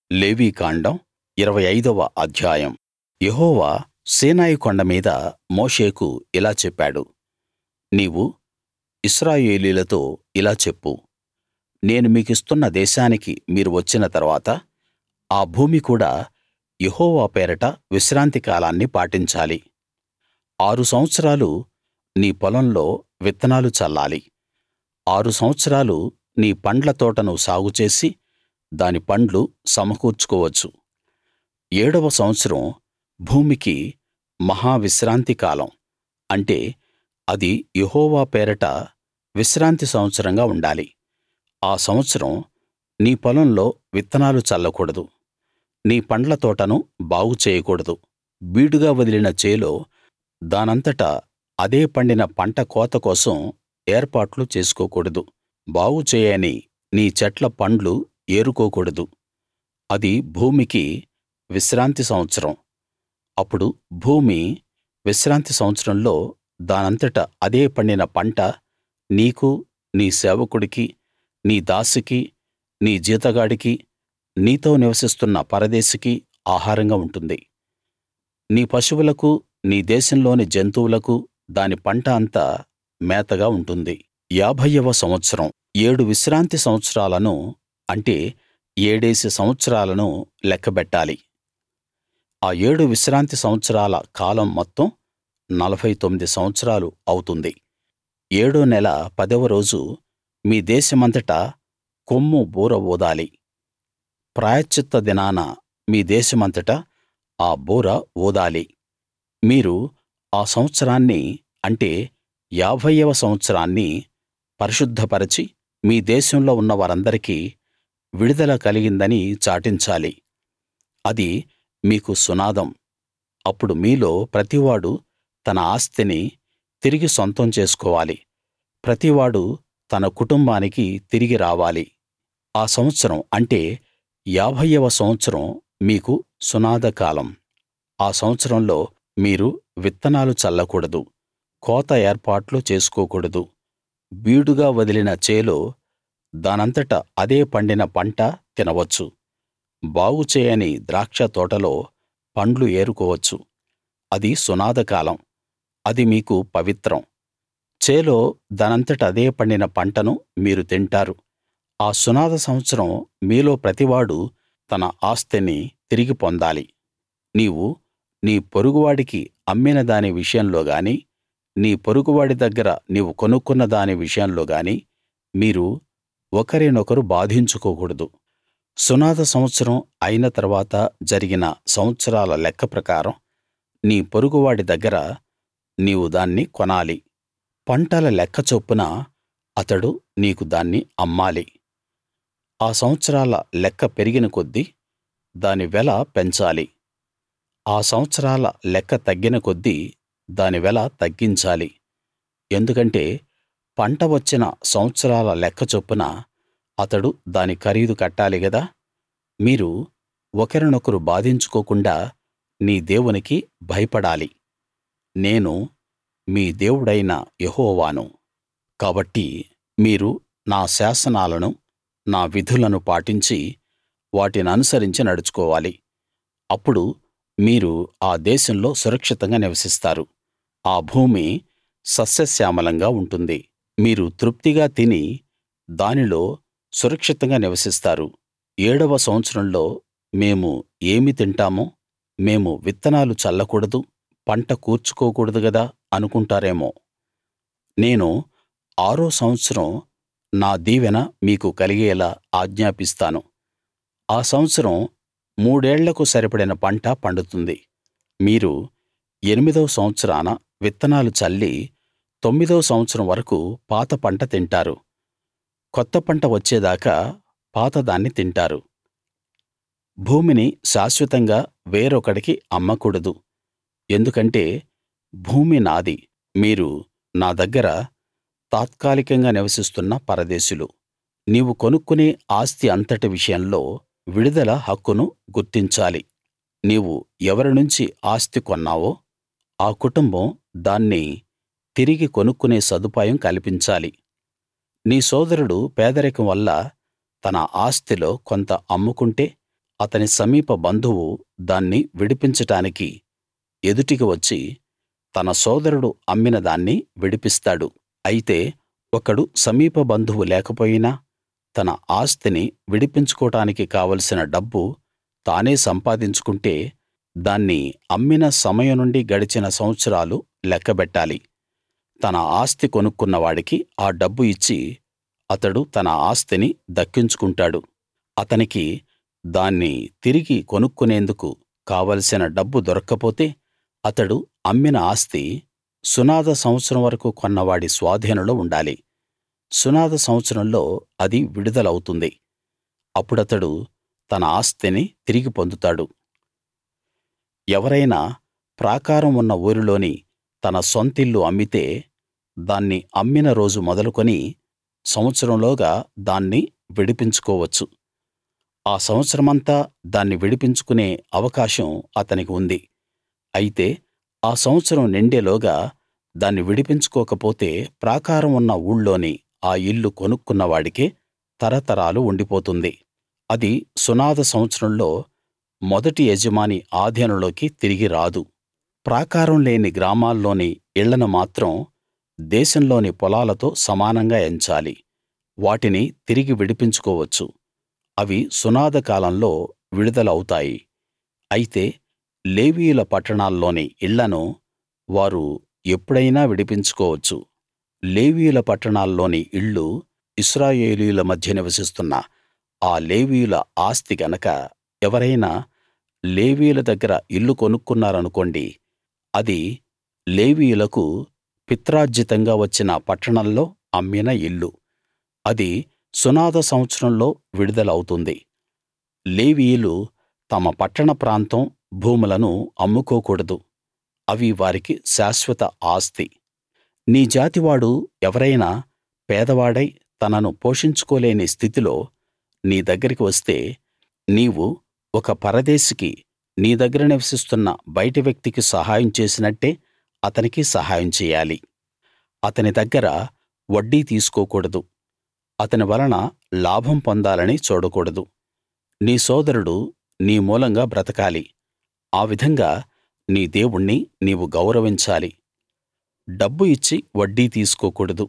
లేవీకాండం ఇరవై ఐదవ అధ్యాయం యెహోవా సీనాయి కొండ మీద మోషేకు ఇలా చెప్పాడు నీవు ఇశ్రాయేలీయులతో ఇలా చెప్పు నేను మీకిస్తున్న దేశానికి మీరు వచ్చిన తరువాత ఆ భూమి కూడా యెహోవా పేరట విశ్రాంతి కాలాన్ని పాటించాలి ఆరు సంవత్సరాలు నీ పొలంలో విత్తనాలు చల్లాలి ఆరు సంవత్సరాలు నీ పండ్ల తోటను సాగుచేసి దాని పండ్లు సమకూర్చుకోవచ్చు ఏడవ సంవత్సరం భూమికి మహా విశ్రాంతి కాలం అంటే అది యెహోవా పేరట విశ్రాంతి సంవత్సరంగా ఉండాలి ఆ సంవత్సరం నీ పొలంలో విత్తనాలు చల్లకూడదు నీ పండ్ల తోటను బాగు చేయకూడదు బీడుగా వదిలిన చేలో దానంతట అదే పండిన పంట కోత కోసం ఏర్పాట్లు చేసుకోకూడదు బాగు చేయని నీ చెట్ల పండ్లు ఏరుకోకూడదు అది భూమికి విశ్రాంతి సంవత్సరం అప్పుడు భూమి విశ్రాంతి సంవత్సరంలో దానంతట అదే పండిన పంట నీకూ నీ సేవకుడికీ నీ దాసికీ నీ జీతగాడికీ నీతో నివసిస్తున్న పరదేశికీ ఆహారంగా ఉంటుంది నీ పశువులకూ నీ దేశంలోని జంతువులకూ దాని పంట అంతా మేతగా ఉంటుంది ఏభైయవ సంవత్సరం ఏడు విశ్రాంతి సంవత్సరాలను అంటే ఏడేసి సంవత్సరాలను లెక్కబెట్టాలి ఆ ఏడు విశ్రాంతి సంవత్సరాల కాలం మొత్తం నలభై తొమ్మిది సంవత్సరాలు అవుతుంది ఏడో నెల పదవ రోజు మీ దేశమంతటా కొమ్ము బూర ఊదాలి ప్రాయశ్చిత్త దినాన మీ దేశమంతటా ఆ బూర ఊదాలి మీరు ఆ సంవత్సరాన్ని అంటే ఏభైయవ సంవత్సరాన్ని పరిశుద్ధపరచి మీ దేశంలో ఉన్న వారందరికీ విడుదల కలిగిందని చాటించాలి అది మీకు సునాదం అప్పుడు మీలో ప్రతివాడూ తన ఆస్తిని తిరిగి సొంతం చేసుకోవాలి ప్రతివాడూ తన కుటుంబానికి తిరిగి రావాలి ఆ సంవత్సరం అంటే ఏభైయవ సంవత్సరం మీకు సునాద కాలం ఆ సంవత్సరంలో మీరు విత్తనాలు చల్లకూడదు కోత ఏర్పాట్లు చేసుకోకూడదు బీడుగా వదిలిన చేలో దానంతట అదే పండిన పంట తినవచ్చు బాగు చేయని ద్రాక్ష తోటలో పండ్లు ఏరుకోవచ్చు అది సునాద కాలం అది మీకు పవిత్రం చేలో దానంతట అదే పండిన పంటను మీరు తింటారు ఆ సునాద సంవత్సరం మీలో ప్రతివాడూ తన ఆస్తిని తిరిగి పొందాలి నీవు నీ పొరుగువాడికి అమ్మిన దాని విషయంలో గానీ నీ పొరుగువాడి దగ్గర నీవు కొనుక్కున్న దాని విషయంలో గానీ మీరు ఒకరినొకరు బాధించుకోకూడదు సునాద సంవత్సరం అయిన తరువాత జరిగిన సంవత్సరాల లెక్క ప్రకారం నీ పొరుగువాడి దగ్గర నీవు దాన్ని కొనాలి పంటల లెక్క చొప్పున అతడు నీకు దాన్ని అమ్మాలి ఆ సంవత్సరాల లెక్క పెరిగిన కొద్దీ దాని వెల పెంచాలి ఆ సంవత్సరాల లెక్క తగ్గిన కొద్దీ దాని వెల తగ్గించాలి ఎందుకంటే పంట వచ్చిన సంవత్సరాల లెక్క చొప్పున అతడు దాని ఖరీదు కట్టాలి గదా మీరు ఒకరినొకరు బాధించుకోకుండా నీ దేవునికి భయపడాలి నేను మీ దేవుడైన యెహోవాను కాబట్టి మీరు నా శాసనాలను నా విధులను పాటించి వాటిననుసరించి నడుచుకోవాలి అప్పుడు మీరు ఆ దేశంలో సురక్షితంగా నివసిస్తారు ఆ భూమి సస్యశ్యామలంగా ఉంటుంది మీరు తృప్తిగా తిని దానిలో సురక్షితంగా నివసిస్తారు ఏడవ సంవత్సరంలో మేము ఏమి తింటామో మేము విత్తనాలు చల్లకూడదు పంట కూర్చుకోకూడదు గదా అనుకుంటారేమో నేను ఆరో సంవత్సరం నా దీవెన మీకు కలిగేలా ఆజ్ఞాపిస్తాను ఆ సంవత్సరం మూడేళ్లకు సరిపడిన పంట పండుతుంది మీరు ఎనిమిదవ సంవత్సరాన విత్తనాలు చల్లి తొమ్మిదవ సంవత్సరం వరకు పాత పంట తింటారు కొత్త పంట వచ్చేదాకా పాతదాన్ని తింటారు భూమిని శాశ్వతంగా వేరొకడికి అమ్మకూడదు ఎందుకంటే భూమి నాది మీరు నా దగ్గర తాత్కాలికంగా నివసిస్తున్న పరదేశులు నీవు కొనుక్కునే ఆస్తి అంతటి విషయంలో విడుదల హక్కును గుర్తించాలి నీవు ఎవరి నుంచి ఆస్తి కొన్నావో ఆ కుటుంబం దాన్ని తిరిగి కొనుక్కునే సదుపాయం కల్పించాలి నీ సోదరుడు పేదరికం వల్ల తన ఆస్తిలో కొంత అమ్ముకుంటే అతని సమీప బంధువు దాన్ని విడిపించడానికి ఎదుటికి వచ్చి తన సోదరుడు అమ్మిన దాన్ని విడిపిస్తాడు అయితే ఒకడు సమీప బంధువు లేకపోయినా తన ఆస్తిని విడిపించుకోడానికి కావలసిన డబ్బు తానే సంపాదించుకుంటే దాన్ని అమ్మిన సమయం నుండి గడిచిన సంవత్సరాలు లెక్కబెట్టాలి తన ఆస్తి కొనుక్కున్న వాడికి ఆ డబ్బు ఇచ్చి అతడు తన ఆస్తిని దక్కించుకుంటాడు అతనికి దాన్ని తిరిగి కొనుక్కునేందుకు కావలసిన డబ్బు దొరక్కపోతే అతడు అమ్మిన ఆస్తి సునాద సంవత్సరం వరకూ కొన్నవాడి స్వాధీనంలో ఉండాలి సునాద సంవత్సరంలో అది విడుదలవుతుంది అప్పుడతడు తన ఆస్తిని తిరిగి పొందుతాడు ఎవరైనా ప్రాకారం ఉన్న ఊరిలోని తన సొంతిల్లు అమ్మితే దాన్ని అమ్మిన రోజు మొదలుకొని సంవత్సరంలోగా దాన్ని విడిపించుకోవచ్చు ఆ సంవత్సరమంతా దాన్ని విడిపించుకునే అవకాశం అతనికి ఉంది అయితే ఆ సంవత్సరం నిండేలోగా దాన్ని విడిపించుకోకపోతే ప్రాకారం ఉన్న ఊళ్ళోని ఆ ఇల్లు కొనుక్కున్న వాడికే తరతరాలు ఉండిపోతుంది అది సునాద సంవత్సరంలో మొదటి యజమాని ఆధీనంలోకి తిరిగి రాదు ప్రాకారం లేని గ్రామాల్లోని ఇళ్ళను మాత్రం దేశంలోని పొలాలతో సమానంగా ఎంచాలి వాటిని తిరిగి విడిపించుకోవచ్చు అవి సునాద కాలంలో విడుదల అవుతాయి అయితే లేవీయుల పట్టణాల్లోని ఇళ్ళను వారు ఎప్పుడైనా విడిపించుకోవచ్చు లేవీయుల పట్టణాల్లోని ఇళ్ళు ఇశ్రాయేలీయుల మధ్య నివసిస్తున్న ఆ లేవీయుల ఆస్తి గనక ఎవరైనా లేవీయుల దగ్గర ఇల్లు కొనుక్కున్నారనుకోండి అది లేవీయులకు పిత్రార్జితంగా వచ్చిన పట్టణంలో అమ్మిన ఇల్లు అది సునాద సంవత్సరంలో విడుదల అవుతుంది లేవీయులు తమ పట్టణ ప్రాంతం భూములను అమ్ముకోకూడదు అవి వారికి శాశ్వత ఆస్తి నీ జాతివాడు ఎవరైనా పేదవాడై తనను పోషించుకోలేని స్థితిలో నీ దగ్గరికి వస్తే నీవు ఒక పరదేశికి నీ దగ్గర నివసిస్తున్న బయటి వ్యక్తికి సహాయం చేసినట్టే అతనికి సహాయం చెయ్యాలి అతని దగ్గర వడ్డీ తీసుకోకూడదు అతని వలన లాభం పొందాలని చూడకూడదు నీ సోదరుడు నీ మూలంగా బ్రతకాలి ఆ విధంగా నీ దేవుణ్ణి నీవు గౌరవించాలి డబ్బు ఇచ్చి వడ్డీ తీసుకోకూడదు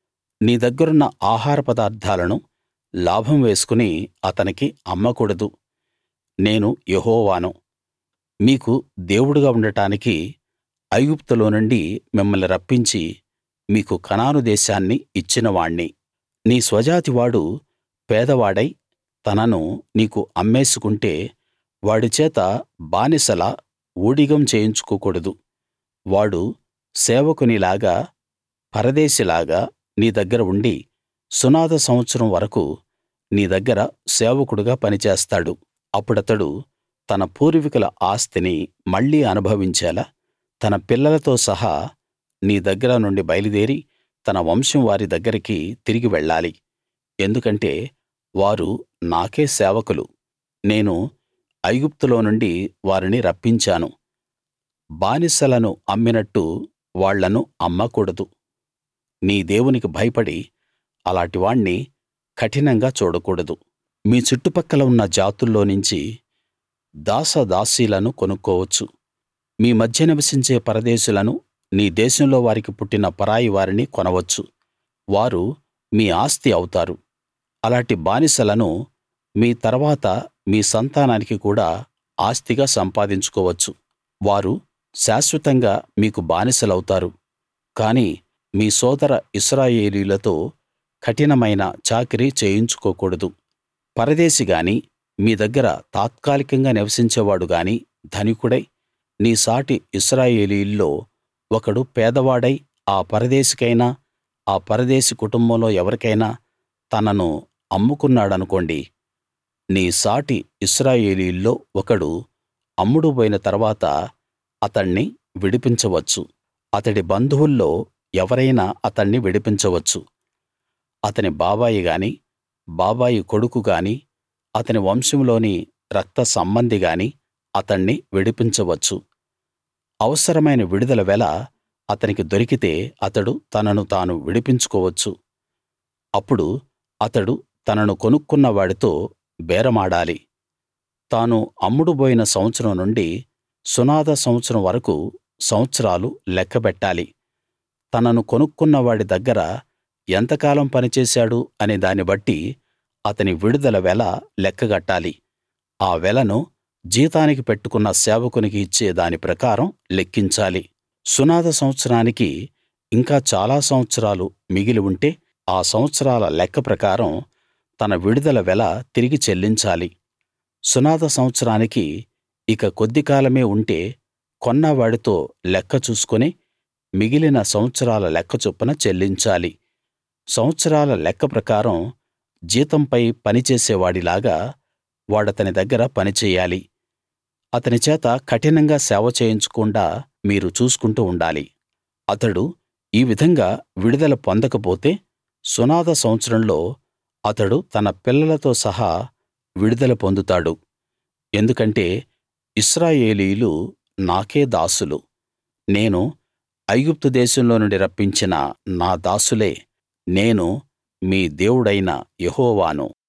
నీ దగ్గరున్న ఆహార పదార్థాలను లాభం వేసుకుని అతనికి అమ్మకూడదు నేను యెహోవాను మీకు దేవుడుగా ఉండటానికి ఐగుప్తులో నుండి మిమ్మల్ని రప్పించి మీకు కనాను దేశాన్ని ఇచ్చినవాణ్ణి నీ స్వజాతివాడు పేదవాడై తనను నీకు అమ్మేసుకుంటే వాడి చేత బానిసలా ఊడిగం చేయించుకోకూడదు వాడు సేవకునిలాగా పరదేశిలాగా నీ దగ్గర ఉండి సునాద సంవత్సరం వరకూ నీ దగ్గర సేవకుడుగా పనిచేస్తాడు అప్పుడతడు తన పూర్వీకుల ఆస్తిని మళ్ళీ అనుభవించేలా తన పిల్లలతో సహా నీ దగ్గర నుండి బయలుదేరి తన వంశం వారి దగ్గరికి తిరిగి వెళ్ళాలి ఎందుకంటే వారు నాకే సేవకులు నేను ఐగుప్తులో నుండి వారిని రప్పించాను బానిసలను అమ్మినట్టు వాళ్ళను అమ్మకూడదు నీ దేవునికి భయపడి అలాటి వాణ్ణి కఠినంగా చూడకూడదు మీ చుట్టుపక్కల ఉన్న జాతుల్లోనించి దాసదాసీలను కొనుక్కోవచ్చు మీ మధ్య నివసించే పరదేశులను నీ దేశంలో వారికి పుట్టిన పరాయి వారిని కొనవచ్చు వారు మీ ఆస్తి అవుతారు అలాటి బానిసలను మీ తర్వాత మీ సంతానానికి కూడా ఆస్తిగా సంపాదించుకోవచ్చు వారు శాశ్వతంగా మీకు బానిసలవుతారు కానీ మీ సోదర ఇశ్రాయేలీయులతో కఠినమైన చాకిరీ చేయించుకోకూడదు పరదేశి గాని మీ దగ్గర తాత్కాలికంగా నివసించేవాడు గాని ధనికుడై నీ సాటి ఇశ్రాయేలీయుల్లో ఒకడు పేదవాడై ఆ పరదేశికైనా ఆ పరదేశి కుటుంబంలో ఎవరికైనా తనను అమ్ముకున్నాడనుకోండి నీ సాటి ఇశ్రాయేలీయుల్లో ఒకడు అమ్ముడు బోయిన తర్వాత అతణ్ణి విడిపించవచ్చు అతడి బంధువుల్లో ఎవరైనా అతణ్ణి విడిపించవచ్చు అతని బాబాయి గాని బాబాయి కొడుకు గాని అతని వంశంలోని రక్త సంబంధి గాని అతణ్ణి విడిపించవచ్చు అవసరమైన విడుదల వెల అతనికి దొరికితే అతడు తనను తాను విడిపించుకోవచ్చు అప్పుడు అతడు తనను కొనుక్కున్న వాడితో బేరమాడాలి తాను అమ్ముడుబోయిన సంవత్సరం నుండి సునాద సంవత్సరం వరకూ సంవత్సరాలు లెక్కబెట్టాలి తనను కొనుక్కున్న వాడి దగ్గర ఎంతకాలం పనిచేశాడు అనే దాన్ని బట్టి అతని విడుదల వెల లెక్కగట్టాలి ఆ వెలను జీతానికి పెట్టుకున్న సేవకునికి ఇచ్చే దాని ప్రకారం లెక్కించాలి సునాద సంవత్సరానికి ఇంకా చాలా సంవత్సరాలు మిగిలి ఉంటే ఆ సంవత్సరాల లెక్క ప్రకారం తన విడుదల వెల తిరిగి చెల్లించాలి సునాద సంవత్సరానికి ఇక కొద్ది కాలమే ఉంటే కొన్నవాడితో లెక్క చూసుకుని మిగిలిన సంవత్సరాల లెక్క చొప్పున చెల్లించాలి సంవత్సరాల లెక్క ప్రకారం జీతంపై పని చేసేవాడిలాగా వాడతని దగ్గర పని చెయ్యాలి అతని చేత కఠినంగా సేవ చేయించకుండా మీరు చూసుకుంటూ ఉండాలి అతడు ఈ విధంగా విడుదల పొందకపోతే సునాద సంవత్సరంలో అతడు తన పిల్లలతో సహా విడుదల పొందుతాడు ఎందుకంటే ఇశ్రాయేలీయులు నాకే దాసులు నేను ఐగుప్తు దేశంలో నుండి రప్పించిన నా దాసులే నేను మీ దేవుడైన యెహోవాను